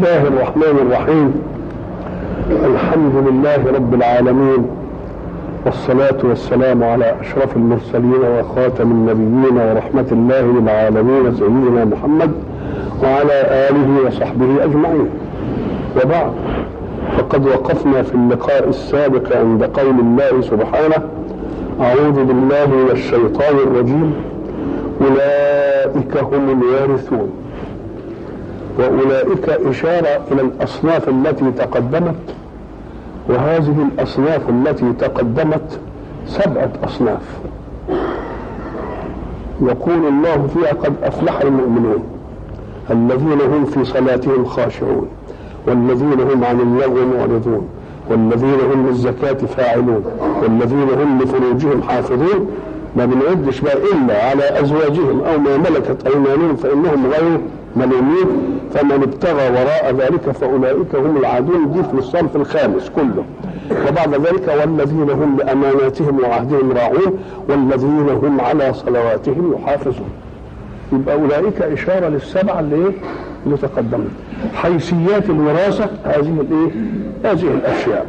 الله الرحمن الرحيم الحمد لله رب العالمين والصلاة والسلام على أشرف المرسلين وخاتم النبيين ورحمة الله للعالمين سيدنا محمد وعلى آله وصحبه أجمعين وبعد فقد وقفنا في اللقاء السابق عند قول الله سبحانه أعوذ بالله من الشيطان الرجيم أولئك هم الوارثون وأولئك إشارة إلى الأصناف التي تقدمت وهذه الأصناف التي تقدمت سبعة أصناف يقول الله فيها قد أفلح المؤمنون الذين هم في صلاتهم خاشعون والذين هم عن اللغو معرضون والذين هم للزكاة فاعلون والذين هم لفروجهم حافظون ما بنعدش بقى إلا على أزواجهم أو ما ملكت أيمانهم فإنهم غير ملومين فمن ابتغى وراء ذلك فأولئك هم العادون دي في الصنف الخامس كله وبعد ذلك والذين هم لأماناتهم وعهدهم راعون والذين هم على صلواتهم يحافظون يبقى أولئك إشارة للسبعة اللي إيه؟ اللي تقدمت حيثيات الوراثة هذه الإيه؟ هذه الأشياء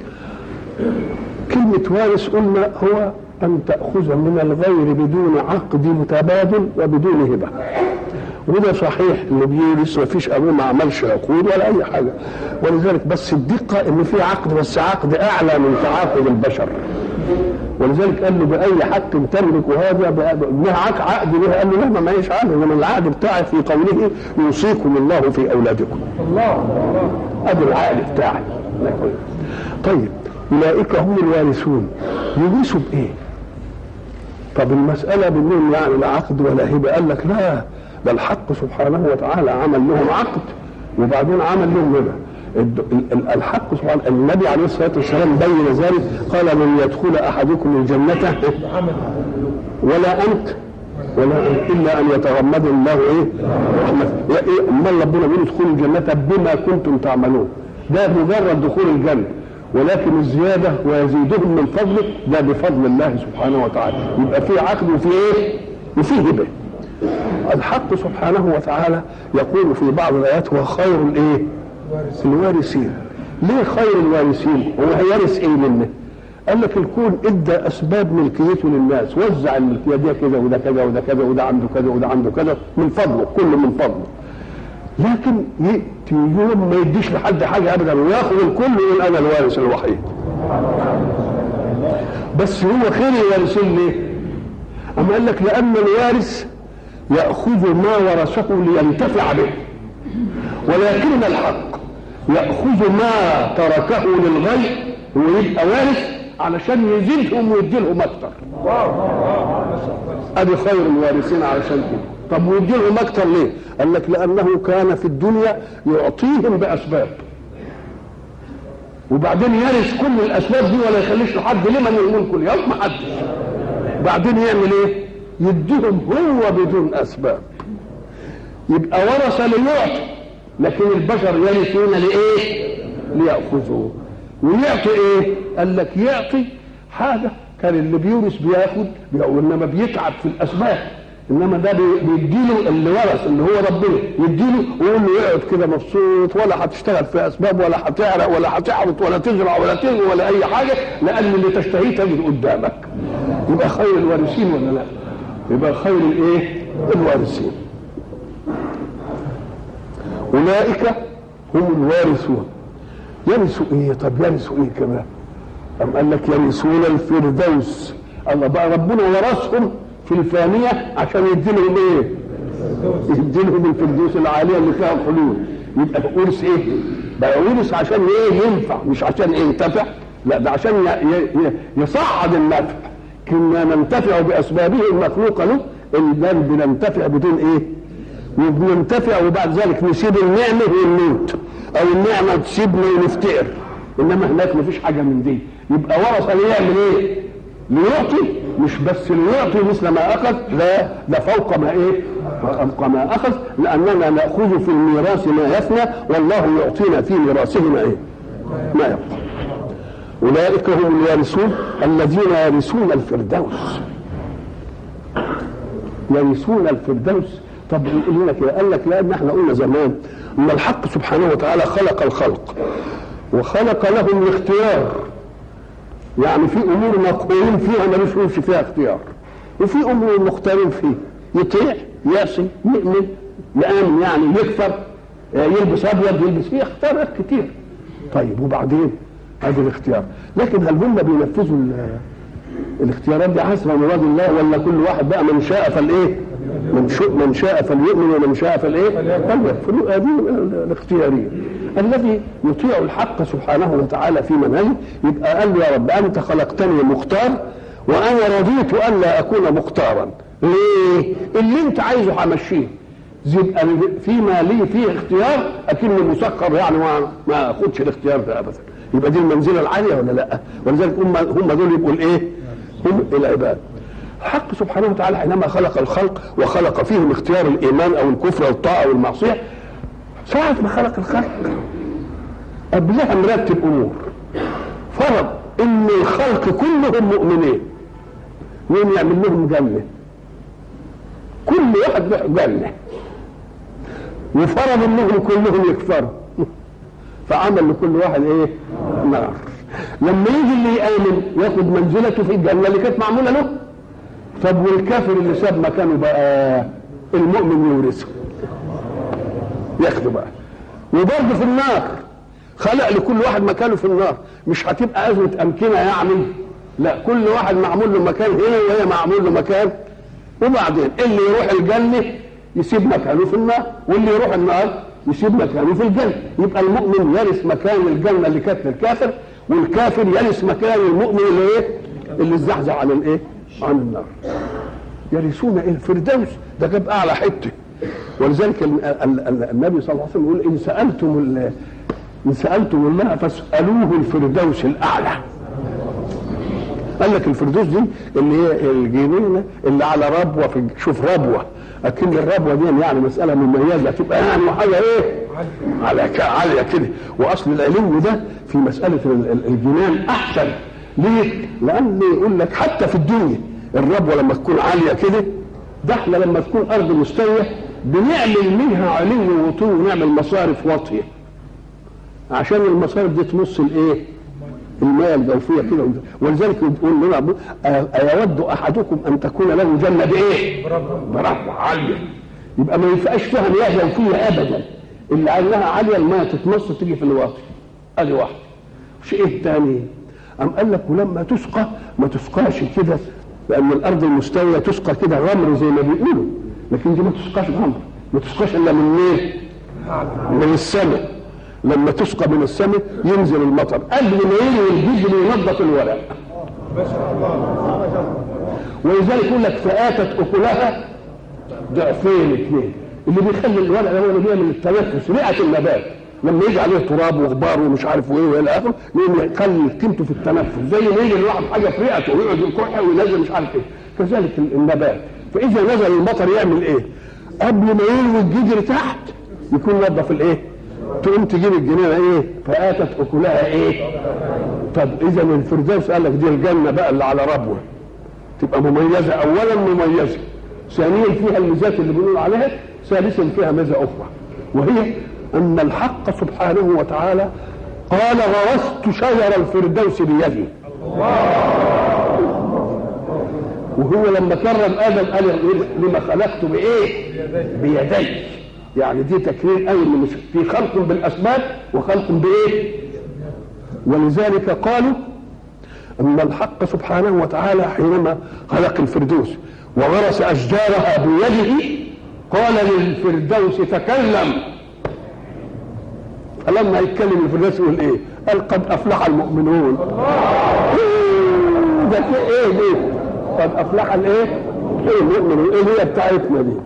كلمة وارث قلنا هو أن تأخذ من الغير بدون عقد تبادل وبدون هبة وده صحيح انه بيورث ما فيش ابوه ما عملش عقود ولا اي حاجه ولذلك بس الدقه ان في عقد بس عقد اعلى من تعاقد البشر ولذلك قال له باي حق تملك هذا لها عقد لها قال له لا ما معيش عقد انما العقد بتاعي في قوله يوصيكم الله في اولادكم الله ادي العقد بتاعي طيب اولئك هم الوارثون يورثوا بايه؟ طب المساله بنقول يعني لا عقد ولا هبه قال لك لا ده الحق سبحانه وتعالى عمل لهم عقد وبعدين عمل لهم هبه الحق سبحانه النبي عليه الصلاه والسلام بين ذلك قال لن يدخل احدكم الجنه ولا انت ولا أنت الا ان يتغمد الله ايه رحمته امال ربنا بيقول ادخلوا الجنه بما كنتم تعملون ده مجرد دخول الجنه ولكن الزياده ويزيدهم من فضله ده بفضل الله سبحانه وتعالى يبقى في عقد وفي ايه؟ وفي هبه الحق سبحانه وتعالى يقول في بعض الايات هو خير الايه؟ الوارثين ليه خير الوارثين؟ هو هيرث ايه منه؟ قال لك الكون ادى اسباب ملكيته للناس وزع الملكيه دي كذا وده كذا وده كذا وده عنده كذا وده عنده كذا من فضله كل من فضله لكن ياتي يوم ما يديش لحد حاجه ابدا وياخذ الكل ويقول انا الوارث الوحيد بس هو خير الوارثين ليه؟ أما قال لك لأن الوارث يأخذ ما ورثه لينتفع به ولكن الحق يأخذ ما تركه للغير ويبقى وارث علشان يزيدهم ويدي لهم أكتر أدي خير الوارثين علشان كده طب ويدي لهم أكتر ليه؟ قال لك لأنه كان في الدنيا يعطيهم بأسباب وبعدين يرث كل الأسباب دي ولا يخليش لحد لمن الملك اليوم ما حدش بعدين يعمل ايه؟ يديهم هو بدون اسباب يبقى ورث ليعطي لكن البشر يرثون لايه؟ ليأخذوا ويعطي ايه؟ قال لك يعطي حاجه كان اللي بيورث بياخد انما بيتعب في الاسباب انما ده بيديله اللي ورث اللي هو ربنا يديله ويقول له اقعد كده مبسوط ولا هتشتغل في اسباب ولا هتعرق ولا هتحرط ولا تزرع ولا تغني ولا اي حاجه لان اللي تشتهيه تجد قدامك يبقى خير الوارثين ولا لا؟ يبقى خير الايه؟ الوارثين. اولئك هم الوارثون. يرثوا ايه؟ طب يرثوا ايه كمان؟ أم قال لك يرثون الفردوس. الله بقى ربنا ورثهم في الفانية عشان يدي لهم ايه؟ يدي لهم الفردوس العالية اللي فيها الخلود. يبقى ورث ايه؟ بقى ورث عشان ايه؟ ينفع مش عشان ينتفع. لا ده عشان يصعد النفع. كنا ننتفع باسبابه المخلوقه له البل بننتفع بدون ايه؟ وبننتفع وبعد ذلك نسيب النعمه ونموت او النعمه تسيبنا ونفتقر انما هناك مفيش حاجه من دي يبقى ورث ليعمل ايه؟ ليعطي مش بس ليعطي مثل ما اخذ لا ده فوق ما ايه؟ فوق ما اخذ لاننا ناخذ في الميراث ما يفنى والله يعطينا في ميراثه ما ايه؟ ما يبقى أولئك هم الوارثون الذين يرثون الفردوس يرثون الفردوس طب يقول لك قال لك لأن احنا قلنا زمان ان الحق سبحانه وتعالى خلق الخلق وخلق لهم الاختيار يعني في امور مقهورين فيها ما لهمش فيها اختيار وفي امور مختارين فيه يطيع يعصي يؤمن يامن يعني يكفر يلبس ابيض يلبس فيه اختيارات كتير طيب وبعدين هذا الاختيار لكن هل هم بينفذوا الاختيارات دي حسب مراد الله ولا كل واحد بقى من شاء فالايه من شاء من شاء فليؤمن ومن شاء فالايه فليكفر هذه الاختياريه الذي يطيع الحق سبحانه وتعالى في منهجه يبقى قال له يا رب انت خلقتني مختار وانا رضيت الا اكون مختارا ليه اللي انت عايزه همشيه يبقى فيما لي فيه اختيار اكني مسخر يعني ما ما اخدش الاختيار ده ابدا يبقى دي المنزله العاليه ولا لا ولذلك هم هم دول يبقوا الايه هم العباد الحق سبحانه وتعالى حينما خلق الخلق وخلق فيهم اختيار الايمان او الكفر او الطاعه او المعصيه ساعة ما خلق الخلق قبلها مرتب امور فرض ان الخلق كلهم مؤمنين وين يعمل لهم جنه كل واحد له جنه وفرض انهم كلهم يكفروا فعمل لكل واحد ايه نار لما يجي اللي يامن ياخد منزلته في الجنه اللي كانت معموله له طب والكافر اللي ساب مكانه بقى المؤمن يورثه ياخده بقى وبرضه في النار خلق لكل واحد مكانه في النار مش هتبقى أزمة أمكنة يعني لا كل واحد معمول له مكان هنا وهي معمول له مكان وبعدين اللي يروح الجنة يسيب مكانه في النار واللي يروح النار يسيب مكانه في الجنة يبقى المؤمن يرث مكان الجنة اللي كانت للكافر والكافر يرث مكان المؤمن اللي ايه اللي اتزحزح عن الايه عن النار يرثون ايه الفردوس ده جاب اعلى حته ولذلك النبي صلى الله عليه وسلم يقول ان سالتم ان سالتم الله فاسالوه الفردوس الاعلى قال لك الفردوس دي اللي هي الجنينه اللي على ربوه في شوف ربوه اكن الربوه دي يعني مساله مميزه تبقى يعني حاجه ايه على عاليه كده واصل العلو ده في مساله الجنان احسن ليه؟ لان يقول لك حتى في الدنيا الربوه لما تكون عاليه كده ده احنا لما تكون ارض مستويه بنعمل منها علو وطول ونعمل مصارف واطيه عشان المصارف دي تمص الايه؟ المياه الجوفيه كده ولذلك يقول لنا ايود احدكم ان تكون له جنه بايه؟ بربوه عاليه يبقى ما ينفعش فيها مياه جوفيه ابدا اللي عينها عاليه المياه تتمص تيجي في الواطي ادي واحده شيء الثاني أم قال لك ولما تسقى ما تسقاش كده لأن الأرض المستوية تسقى كده رمل زي ما بيقولوا لكن دي ما تسقاش رمل ما تسقاش إلا من إيه؟ من السماء لما تسقى من السماء ينزل المطر قبل ما يجي الجدر ينظف الورق ما شاء الله ولذلك يقول لك فآتت أكلها ضعفين اثنين اللي بيخلي الورق ده هو اللي بيعمل التنفس رئة النبات لما يجي عليه تراب وغبار ومش عارف وايه والى اخره يقوم يخلي قيمته في التنفس زي ما يجي الواحد حاجه في رئته ويقعد يكح وينزل مش عارف ايه كذلك النبات فاذا نزل المطر يعمل ايه؟ قبل ما يلوي الجدر تحت يكون نظف الايه؟ تقوم تجيب الجنينه ايه؟ فاتت اكلها ايه؟ طب اذا الفردوس قال لك دي الجنه بقى اللي على ربوه تبقى مميزه اولا مميزه ثانيا فيها الميزات اللي بنقول عليها ثالثا فيها ميزه اخرى وهي أن الحق سبحانه وتعالى قال غرست شجر الفردوس بيدي وهو لما كرم آدم قال لما خلقت بإيه؟ بيدي يعني دي تكريم أي مش في خلق بالأسباب وخلق بإيه؟ ولذلك قالوا أن الحق سبحانه وتعالى حينما خلق الفردوس وغرس أشجارها بيده قال للفردوس تكلم فلما يتكلم الفردوس يقول ايه؟ قال قد افلح المؤمنون. ده في ايه دي؟ قد افلح الايه؟ ايه المؤمنون؟ ايه هي بتاعتنا دي؟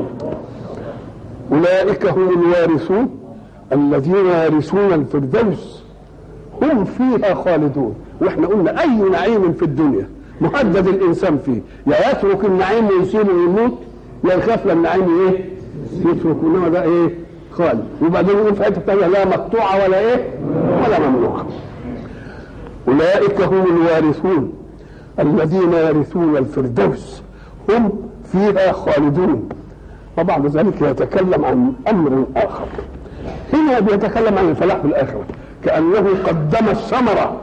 اولئك هم الوارثون الذين يرثون الفردوس هم فيها خالدون واحنا قلنا اي نعيم في الدنيا مهدد الانسان فيه يا يترك النعيم ويسيبه ويموت يا يخاف للنعيم ايه؟ يترك انما ده ايه؟ خالد وبعدين يقول في حته ثانيه لا مقطوعه ولا ايه ولا ممنوعه اولئك هم الوارثون الذين يرثون الفردوس هم فيها خالدون وبعد ذلك يتكلم عن امر اخر هنا بيتكلم عن الفلاح في الاخره كانه قدم الثمره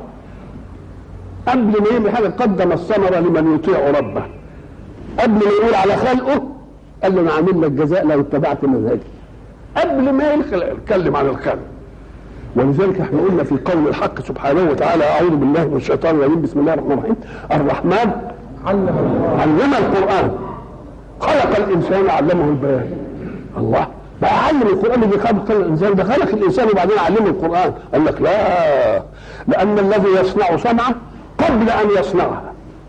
قبل ما يعمل حاجه قدم الثمره لمن يطيع ربه قبل ما يقول على خلقه قال له انا عامل لك جزاء لو اتبعت منهجي قبل ما يتكلم عن الخلق ولذلك احنا قلنا في قول الحق سبحانه وتعالى اعوذ بالله من الشيطان الرجيم بسم الله الرحمن الرحيم الرحمن علم علم القران خلق الانسان علمه البيان الله بقى علم القران اللي خلق الانسان ده خلق الانسان وبعدين علمه القران قال لك لا لان الذي يصنع صنعه قبل ان يصنعها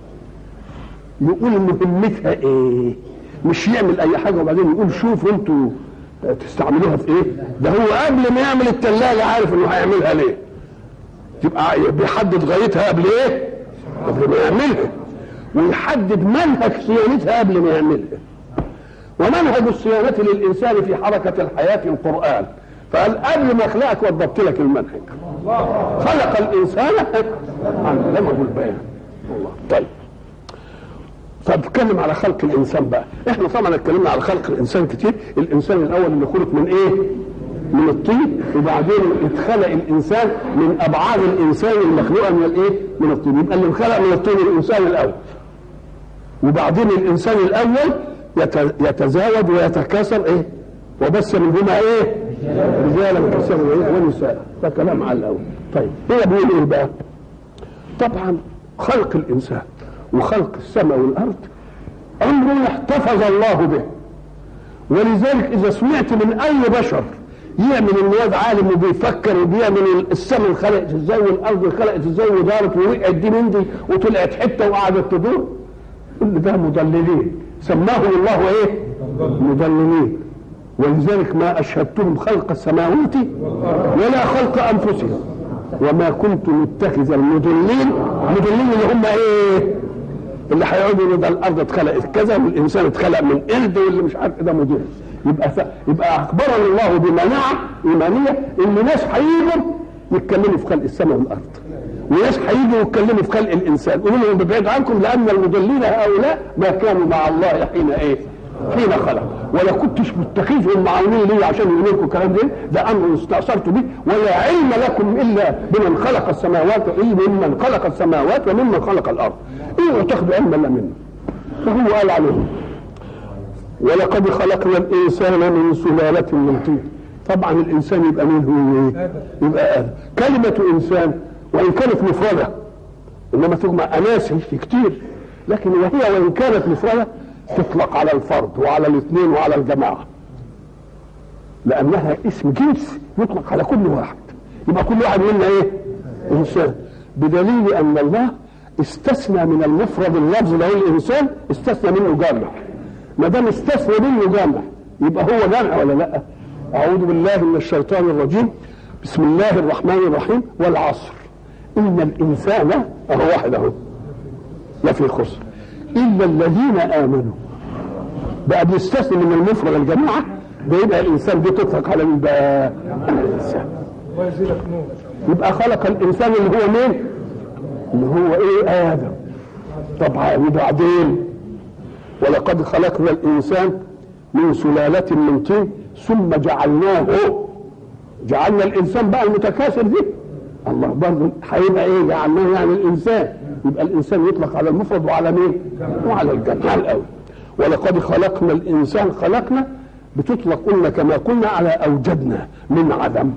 يقول مهمتها ايه مش يعمل اي حاجه وبعدين يقول شوفوا انتوا تستعملوها في ايه ده هو قبل ما يعمل الثلاجه عارف انه هيعملها ليه يبقى بيحدد غايتها قبل ايه قبل ما يعملها ويحدد منهج صيانتها قبل ما يعملها ومنهج الصيانة للإنسان في حركة الحياة القرآن فقال قبل ما أخلقك وضبط لك المنهج خلق الإنسان علمه البيان الله طيب فبتكلم على خلق الانسان بقى احنا طبعا اتكلمنا على خلق الانسان كتير الانسان الاول اللي خلق من ايه من الطين وبعدين اتخلق الانسان من ابعاد الانسان المخلوقه من الايه من الطين يبقى اللي انخلق من الطين الانسان الاول وبعدين الانسان الاول يتزاوج ويتكاثر ايه وبس منهما ايه رجالا كثيرا ونساء ده كلام على الاول طيب هنا بيقول ايه بقى طبعا خلق الانسان وخلق السماء والارض امر احتفظ الله به ولذلك اذا سمعت من اي بشر يعمل ان واد عالم وبيفكر وبيعمل السماء انخلقت ازاي والارض انخلقت ازاي ودارت ووقعت دي من دي وطلعت حته وقعدت تدور كل ده مضللين سماهم الله ايه؟ مضللين ولذلك ما اشهدتهم خلق السماوات ولا خلق انفسهم وما كنت متخذ المضلين مضلين اللي هم ايه؟ اللي هيقعدوا ده الارض اتخلقت كذا والانسان اتخلق من قرد واللي مش عارف ده مضل يبقى ف... يبقى اخبرنا الله بمناعه ايمانيه ان ناس هيجوا يتكلموا في خلق السماء والارض وناس هيجوا يتكلموا في خلق الانسان قولوا لهم ببعد عنكم لان المضلين هؤلاء ما كانوا مع الله حين ايه؟ حين خلق ولا كنتش متخذهم معاونين لي عشان يقولوا لكم الكلام ده ده امر استاثرت به ولا علم لكم الا بمن خلق السماوات ممن خلق السماوات وممن خلق الارض ايه تاخذوا علما الا منه فهو قال عليهم ولقد خلقنا الانسان من سلاله من طين طبعا الانسان يبقى مين هو يبقى ادم كلمه انسان وان كانت مفرده انما تجمع اناسل في كتير لكن وهي وان كانت مفرده تطلق على الفرد وعلى الاثنين وعلى الجماعه لانها اسم جنس يطلق على كل واحد يبقى كل واحد منا ايه انسان بدليل ان الله استثنى من المفرد اللفظ اللي هو الانسان استثنى منه جامع ما دام استثنى منه جامع يبقى هو جامع ولا لا اعوذ بالله من الشيطان الرجيم بسم الله الرحمن الرحيم والعصر ان الانسان اهو واحد اهو لفي خسر الا الذين امنوا بقى بيستثني من المفرد الجماعه بيبقى الانسان دي تطلق على مين بقى؟ على الانسان يبقى خلق الانسان اللي هو مين؟ اللي هو ايه ادم طبعا وبعدين ولقد خلقنا الانسان من سلاله من طين ثم جعلناه جعلنا الانسان بقى المتكاثر دي الله برضه هيبقى ايه جعلناه يعني الانسان يبقى الانسان يطلق على المفرد وعلى مين؟ وعلى الجمع الاول ولقد خلقنا الانسان خلقنا بتطلق قلنا كما قلنا على اوجدنا من عدم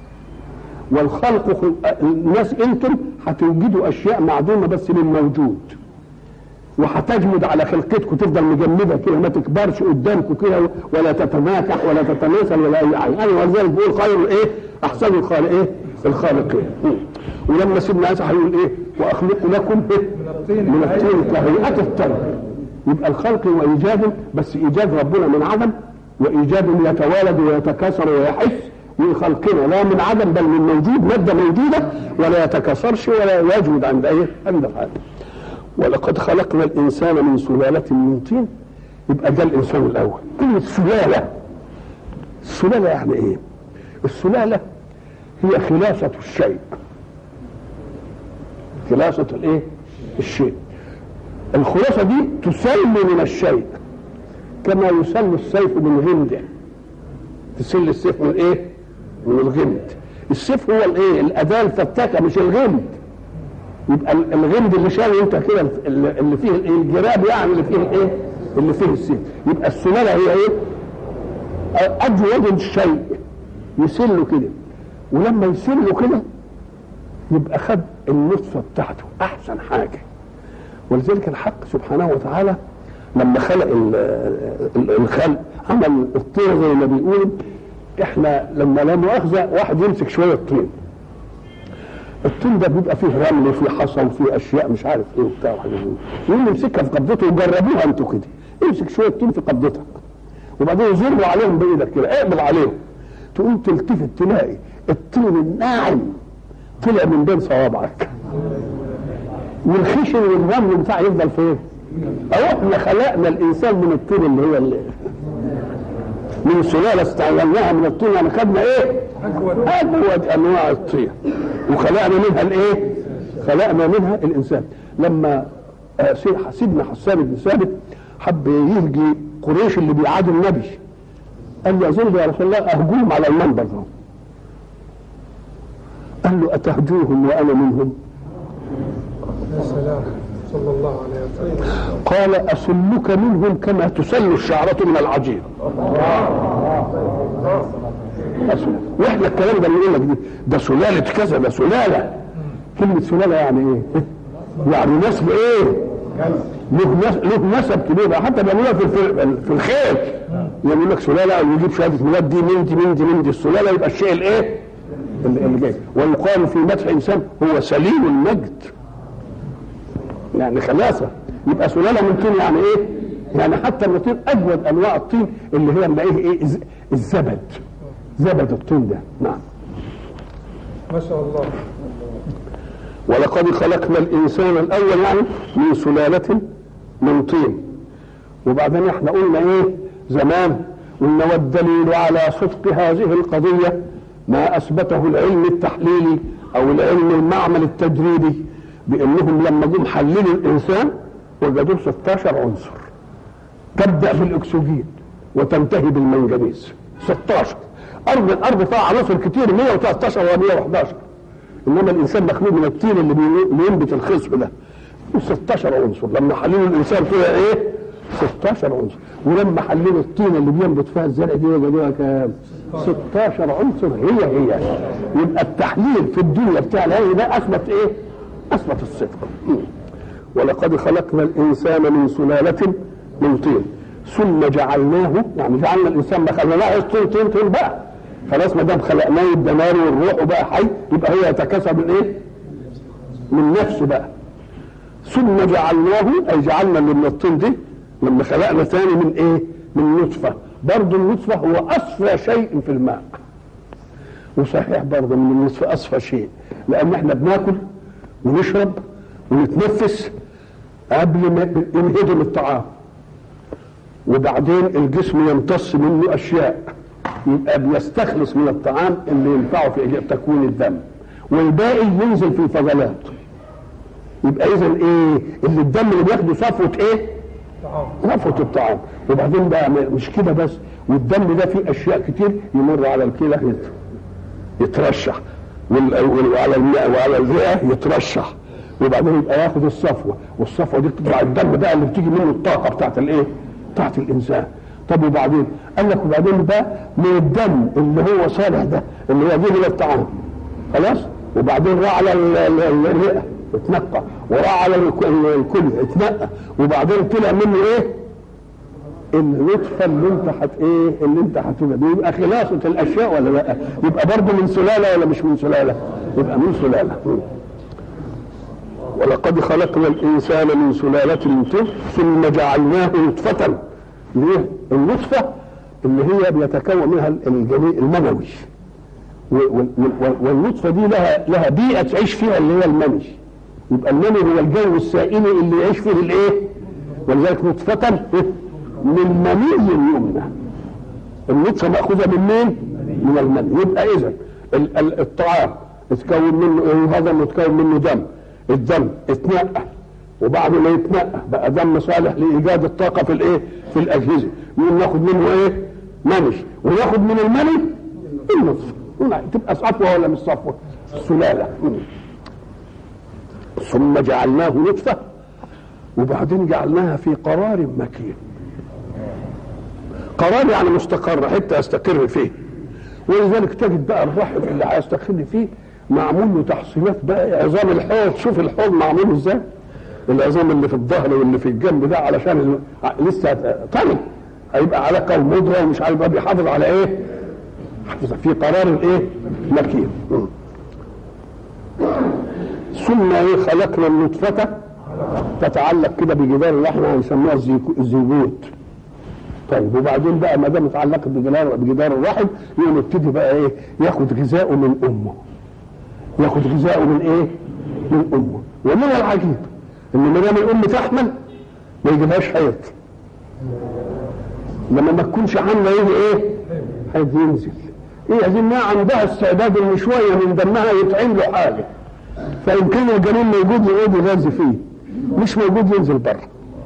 والخلق الناس انتم هتوجدوا اشياء معدومه بس من موجود وهتجمد على خلقتكم تفضل مجمده كده ما تكبرش قدامكم كده ولا تتناكح ولا تتناسل ولا اي حاجه يعني ولذلك بيقول خير ايه احسن الخالق ايه الخالقين ولما سيدنا عيسى هيقول ايه واخلق لكم إيه؟ من الطين كهيئه الطير يبقى الخلق وايجاد بس ايجاد ربنا من عدم وايجاد يتوالد ويتكاثر ويحس من خلقنا لا من عدم بل من موجود ماده موجوده ولا يتكاثرش ولا يجمد عند ايه عند الحال ولقد خلقنا الانسان من سلاله من طين يبقى ده الانسان الاول كلمه سلاله السلاله يعني ايه السلاله هي خلاصه الشيء خلاصه الايه الشيء الخلاصه دي تسل من الشيء كما يسل السيف من غمده تسل السيف من ايه من الغمد السيف هو الايه الاداه الفتاكه مش الغمد يبقى ال- الغمد اللي شايل انت كده ال- اللي فيه الايه الجراب يعني اللي فيه الايه اللي فيه السيف يبقى السلاله هي ايه اجود الشيء يسله كده ولما يسله كده يبقى خد النطفه بتاعته احسن حاجه ولذلك الحق سبحانه وتعالى لما خلق ال- ال- الخلق عمل الطير زي ما بيقول احنا لما لا مؤاخذه واحد يمسك شويه طين الطين ده بيبقى فيه رمل وفيه حصى وفيه اشياء مش عارف ايه وبتاع وحاجات زي كده. يقوم يمسكها في قبضته وجربوها انتوا كده امسك شويه طين في قبضتك وبعدين زر عليهم بايدك كده اقبض عليهم تقوم تلتفت تلاقي الطين الناعم طلع من بين صوابعك والخشن والرمل بتاع يفضل فين؟ أو احنا خلقنا الانسان من الطين اللي هو اللي من سلاله استعملناها من الطين يعني خدنا ايه؟ اجود انواع الطين وخلقنا منها الايه؟ خلقنا منها الانسان لما آه، سي- سيدنا حسان بن ثابت حب يهجي قريش اللي بيعادوا النبي قال له اظن يا رسول الله اهجوهم على المنبر ده قال له اتهجوهم وانا منهم يا سلام صلى الله عليه وسلم قال أسلك منهم كما تسل الشعرة من العجين أسل. واحنا الكلام ده اللي يقول لك دي ده سلالة كذا ده سلالة كلمة سلالة يعني ايه؟ يعني نسب ايه؟ له نس- له نسب كبير حتى بيعملوها في في, في الخير يقول لك سلاله او يجيب شهاده ميلاد دي من دي من دي من دي السلاله يبقى الشيء الايه؟ اللي اللي جاي ويقال في مدح انسان هو سليم المجد يعني خلاصه يبقى سلاله من طين يعني ايه؟ يعني حتى من الطين اجود انواع الطين اللي هي اللي ايه ايه الز- الزبد زبد الطين ده نعم ما شاء الله ولقد خلقنا الانسان الاول يعني من سلاله من طين وبعدين احنا قلنا ايه زمان قلنا والدليل على صدق هذه القضيه ما اثبته العلم التحليلي او العلم المعمل التجريبي بانهم لما جم حللوا الانسان وجدوا 16 عنصر تبدا بالاكسجين وتنتهي بالمنجنيز 16 ارض الارض فيها عناصر كتير 113 و 111 انما الانسان مخلوق من الطين اللي بي- اللي ينبت الخصب ده 16 عنصر لما حللوا الانسان طلع ايه 16 عنصر ولما حللوا الطين اللي بينبت فيها الزرع دي وجدوها كام 16 عنصر هي هي يبقى التحليل في الدنيا بتاع الهي ده اثبت ايه اثبت الصدق مم. ولقد خلقنا الانسان من سلاله من طين ثم جعلناه يعني جعلنا الانسان ما خلقناهوش طين طين طين بقى خلاص ما دام خلقناه يبقى نار والروح وبقى حي يبقى هو يتكاثر من ايه؟ من نفسه بقى ثم جعلناه اي جعلنا اللي من الطين دي لما خلقنا ثاني من ايه؟ من نطفه برضه النطفه هو اصفى شيء في الماء وصحيح برضه من النطفه اصفى شيء لان احنا بناكل ونشرب ونتنفس قبل ما ينهضم الطعام وبعدين الجسم يمتص منه اشياء يبقى بيستخلص من الطعام اللي ينفعه في تكوين الدم والباقي ينزل في الفضلات يبقى اذا ايه اللي الدم اللي بياخده صفوه ايه طعام صفوه الطعام وبعدين بقى م- مش كده بس والدم ده فيه اشياء كتير يمر على الكلى يت- يترشح وال- وال- وعلى الماء وعلى الرئه يترشح وبعدين يبقى ياخد الصفوه والصفوه دي تطلع الدم بقى اللي بتيجي منه الطاقه بتاعت الايه؟ بتاعت الانسان طب وبعدين قال لك وبعدين بقى من الدم اللي هو صالح ده اللي هو جه من الطعام خلاص وبعدين راح على ال- ال- ال- الرئه اتنقى وراح على الك- الكلى اتنقى وبعدين طلع منه ايه؟ النطفه اللي انت هت ايه اللي انت هتبقى بيبقى خلاصه الاشياء ولا لا؟ يبقى برضه من سلاله ولا مش من سلاله؟ يبقى من سلاله م. ولقد خلقنا الانسان من سلاله من طين ثم جعلناه نطفه ليه؟ النطفه اللي هي بيتكون منها الجنين المنوي و- و- و- والنطفه دي لها لها بيئه تعيش فيها اللي هي المني يبقى المني هو الجو السائل اللي يعيش فيه الايه؟ ولذلك نطفه من مني يمنى النطفه ماخوذه من مين؟ من المني يبقى اذا ال- ال- الطعام اتكون منه ايه هذا متكون منه دم الدم اتنقى وبعد ما يتنقى بقى دم صالح لايجاد الطاقه في الايه؟ في الاجهزه يقوم ناخد منه ايه؟ مني وناخد من المني النطفه هنا تبقى صفوه ولا مش صفوه سلاله ثم جعلناه نطفه وبعدين جعلناها في قرار مكين قرار يعني مستقر حته يستقر فيه ولذلك تجد بقى الرحم اللي هيستقر فيه معمول له تحصينات بقى عظام الحوض شوف الحوض معمول ازاي العظام اللي في الظهر واللي في الجنب ده علشان ال- لسه طري هيبقى علاقه ومضغه ومش عارف بقى بيحافظ على ايه؟ حافظ في قرار الايه؟ مكين م. ثم ايه خلقنا النطفه تتعلق كده بجدار اللحم هنسموها الزيكو- الزيجوت طيب وبعدين بقى ما دام اتعلقت بجدار بجدار الرحم يقوم يبتدي بقى ايه ياخد غذاءه من امه ياخد غذاءه من ايه؟ من امه ومن العجيب ان ما دام الام تحمل ما يجيبهاش حيض لما ما تكونش حامله يجي ايه؟ حيض ينزل ايه انها عندها استعداد ان شويه من دمها يتعمل له حاجه فان كان الجنين موجود يقعد يغذي فيه مش موجود ينزل بره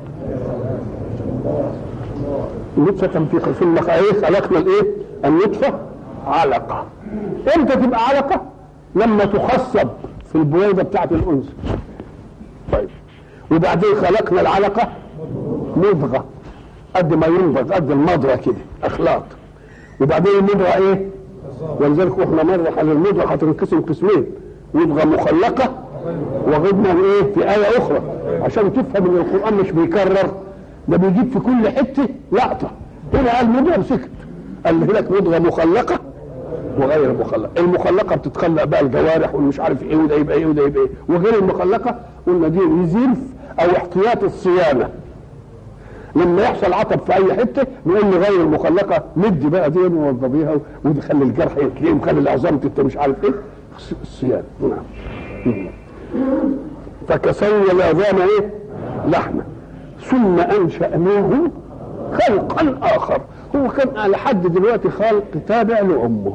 نطفة في ثم ايه خلقنا الايه؟ النطفة علقة. امتى تبقى علقة؟ لما تخصب في البويضة بتاعت الأنثى. طيب وبعدين خلقنا العلقة مضغة قد ما ينضغ قد المضغة كده أخلاط. وبعدين المضغة ايه؟ ولذلك واحنا مرة على المضغة هتنقسم قسمين مضغة مخلقة وغضنا ايه؟ في آية أخرى عشان تفهم إن القرآن مش بيكرر ده بيجيب في كل حته لقطه هنا قال مضغه سكت قال لك مضغه مخلقه وغير مخلقه المخلقه بتتخلق بقى الجوارح والمش عارف ايه وده يبقى ايه وده يبقى ايه وغير المخلقه قلنا دي ريزيرف او احتياط الصيانه لما يحصل عطب في اي حته نقول لغير المخلقه ندي بقى دي ونوضبيها ودي خلي الجرح يتلئم خلي العظام تت مش عارف ايه الصيانه نعم فكسونا العظام ايه لحمه ثم انشاناه خلقا اخر هو كان لحد دلوقتي خلق تابع لامه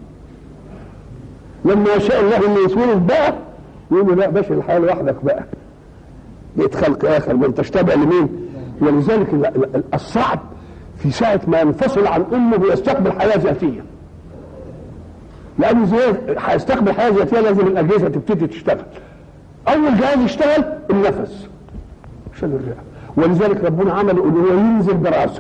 لما يشاء الله انه يتولد بقى يقول له لا باشا الحياه لوحدك بقى بقيت خلق اخر ما انتش تابع لمين ولذلك ال- ال- الصعب في ساعه ما ينفصل عن امه ويستقبل حياه ذاتيه لانه زي هيستقبل حياه ذاتيه لازم الاجهزه تبتدي تشتغل اول جهاز يشتغل النفس عشان الرئه ولذلك ربنا عمل ان هو ينزل براسه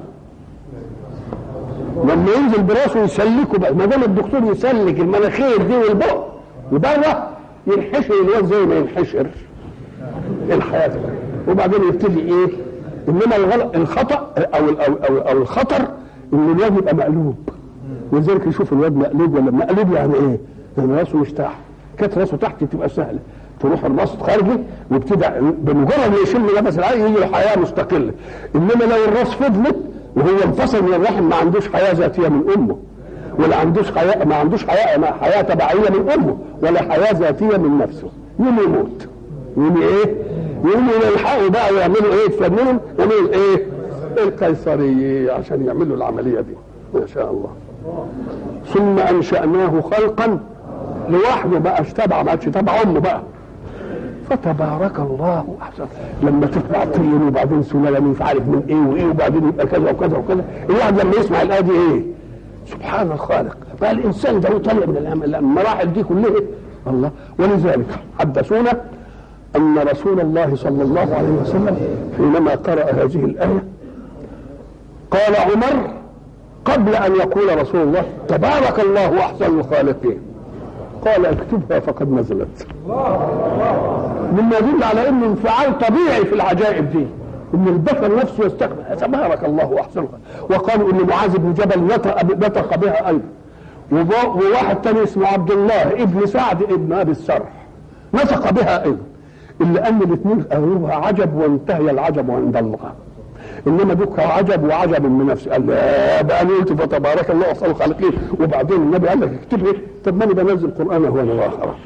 لما ينزل براسه يسلكه بقى ما دام الدكتور يسلك المناخير دي والبق وبره ينحشر الواد زي ما ينحشر الحياه وبعدين يبتدي ايه انما الغلط الخطا او ال- او او, أو الخطر ان الواد يبقى مقلوب ولذلك يشوف الواد مقلوب ولا مقلوب يعني ايه؟ يعني راسه مش تحت كانت راسه تحت تبقى سهله تروح الراس خارجي وابتدى بمجرد ما يشم نفس العين يجي له حياه مستقله انما لو الراس فضلت وهو انفصل من الرحم ما عندوش حياه ذاتيه من امه ولا عندوش حياه ما عندوش حياه ما حياه تبعيه من امه ولا حياه ذاتيه من نفسه يوم يموت يوم ايه؟ يوم يلحقوا بقى ويعملوا ايه يتفننوا يعملوا ايه؟ القيصريه عشان يعملوا العمليه دي ما شاء الله ثم انشاناه خلقا لوحده بقى تبع ما عادش تبع امه بقى فتبارك الله احسن لما تطلع طين وبعدين سلاله مش عارف من ايه وايه وبعدين يبقى كذا وكذا وكذا الواحد لما يسمع الايه دي ايه سبحان الخالق بقى الانسان ده طالع من الأم- المراحل دي كلها الله ولذلك حدثونا ان رسول الله صلى الله عليه وسلم حينما قرأ هذه الايه قال عمر قبل ان يقول رسول الله تبارك الله احسن الخالقين قال اكتبها فقد نزلت مما يدل على انه انفعال طبيعي في العجائب دي ان البشر نفسه يستقبل تبارك الله احسن وقالوا ان معاذ بن جبل نطق نطق بها ايضا وب- وواحد تاني اسمه عبد الله ابن سعد ابن ابي السرح نطق بها ايضا الا ان الاثنين قالوها عجب وانتهي العجب عند الله انما دوك عجب وعجب من نفسه قال لا بقى انا قلت فتبارك الله احسن الخالقين وبعدين النبي قال لك اكتب ايه طب ما انا بنزل قران هو الاخره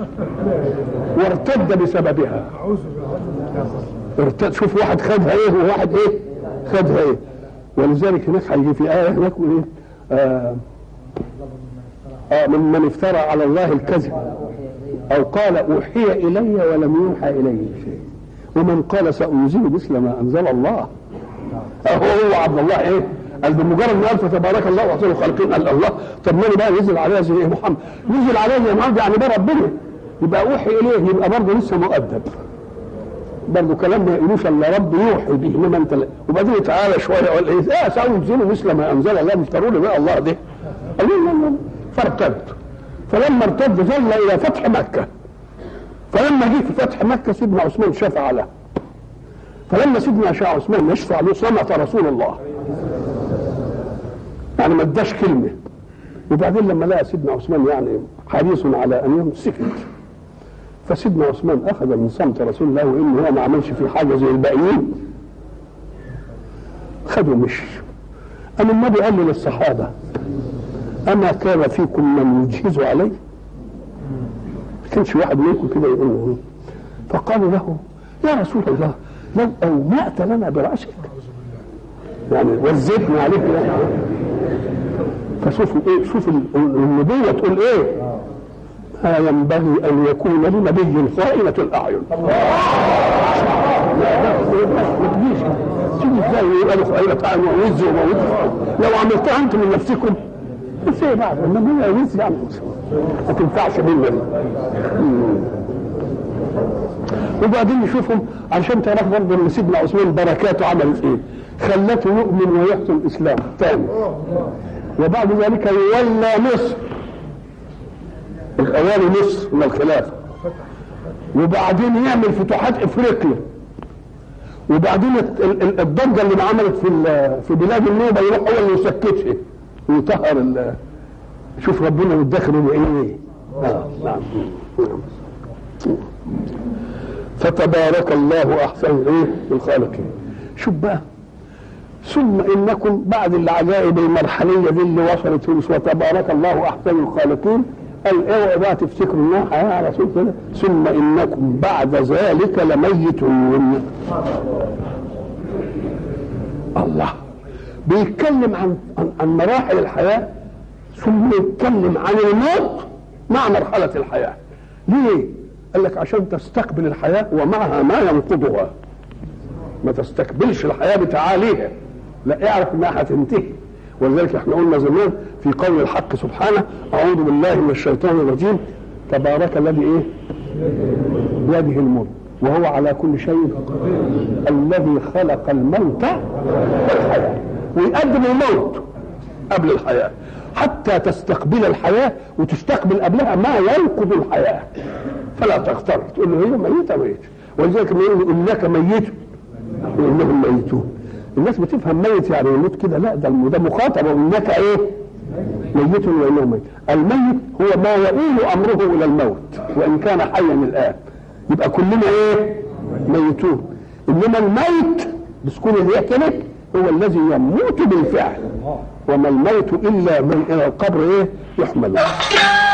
وارتد بسببها أعوذ بالله ارتد شوف واحد خدها ايه وواحد ايه خدها ايه ولذلك هناك هيجي في ايه هناك يقول ايه آه آه من من افترى على الله الكذب او قال اوحي الي ولم يوحى الي شيء ومن قال سانزل مثل ما انزل الله هو هو عبد الله ايه قال بمجرد ما قال فتبارك الله احسن الخالقين قال الله طب ما بقى نزل عليها زي ايه محمد نزل عليها زي محمد يعني ده ربنا يبقى اوحي اليه يبقى برضه لسه مؤدب برضه كلام ما يقولوش الا رب يوحي به انما انت لا وبعدين تعالى شويه وقال ايه اه سانزل مثل ما انزل الله مش ضروري بقى الله ده قال لا لا لا فارتد فلما ارتد ظل الى فتح مكه فلما جه في فتح مكه سيدنا عثمان شفع له فلما سيدنا شاء عثمان يشفع له صمت رسول الله يعني ما اداش كلمه وبعدين لما لقى سيدنا عثمان يعني حريص على ان يمسك سكت فسيدنا عثمان اخذ من صمت رسول الله وانه هو ما عملش فيه حاجه زي الباقيين خدوا مشي أما النبي قال للصحابة أما كان فيكم من يجهز علي ما كانش واحد منكم كده يقول له فقالوا له يا رسول الله لو أومأت لنا برأسك يعني وزيتنا عليك يعني فشوفوا ايه شوف النبوة تقول ايه ما ينبغي ان يكون لنبي خائنة الاعين ما تجيش تيجي ازاي يبقى له خائنة اعين ووز وموز لو عملتها انت من نفسكم بس ايه بعد انما هي وز يعني ما تنفعش منا دي وبعدين نشوفهم عشان تعرف برضه ان سيدنا عثمان بركاته عملت ايه؟ خلته يؤمن ويحسن الاسلام ثاني وبعد ذلك يولى مصر الاوالي مصر من الخلافه وبعدين يعمل فتوحات افريقيا وبعدين الضجه اللي عملت في في بلاد النوبه يروح هو اللي يسكتها ويطهر ال- شوف ربنا مدخله بايه؟ آه نعم فتبارك الله احسن ايه الخالقين شوف بقى ثم انكم بعد العجائب المرحليه دي اللي وصلت تونس وتبارك الله احسن الخالقين قال اوعوا بقى تفتكروا انها حياه على رسول كده ثم انكم بعد ذلك لميتون الله بيتكلم عن عن, عن مراحل الحياه ثم يتكلم عن الموت مع مرحله الحياه ليه؟ قال لك عشان تستقبل الحياه ومعها ما ينقضها ما تستقبلش الحياه بتعاليها لا اعرف انها هتنتهي ولذلك احنا قلنا زمان في قول الحق سبحانه اعوذ بالله من الشيطان الرجيم تبارك الذي ايه بيده الملك وهو على كل شيء الذي خلق الموت والحياه ويقدم الموت قبل الحياه حتى تستقبل الحياه وتستقبل قبلها ما ينقض الحياه فلا تغتر تقول له هي ميته ميت ولذلك يقول انك ميت وانهم ميتون الناس بتفهم ميت يعني يموت كده لا ده ده مخاطب وانك ايه ميت وانه ميت الميت هو ما يؤول امره الى الموت وان كان حيا الان يبقى كلنا ايه ميتون انما الميت بسكون الياء كده هو الذي يموت بالفعل وما الموت الا من الى القبر ايه يحمل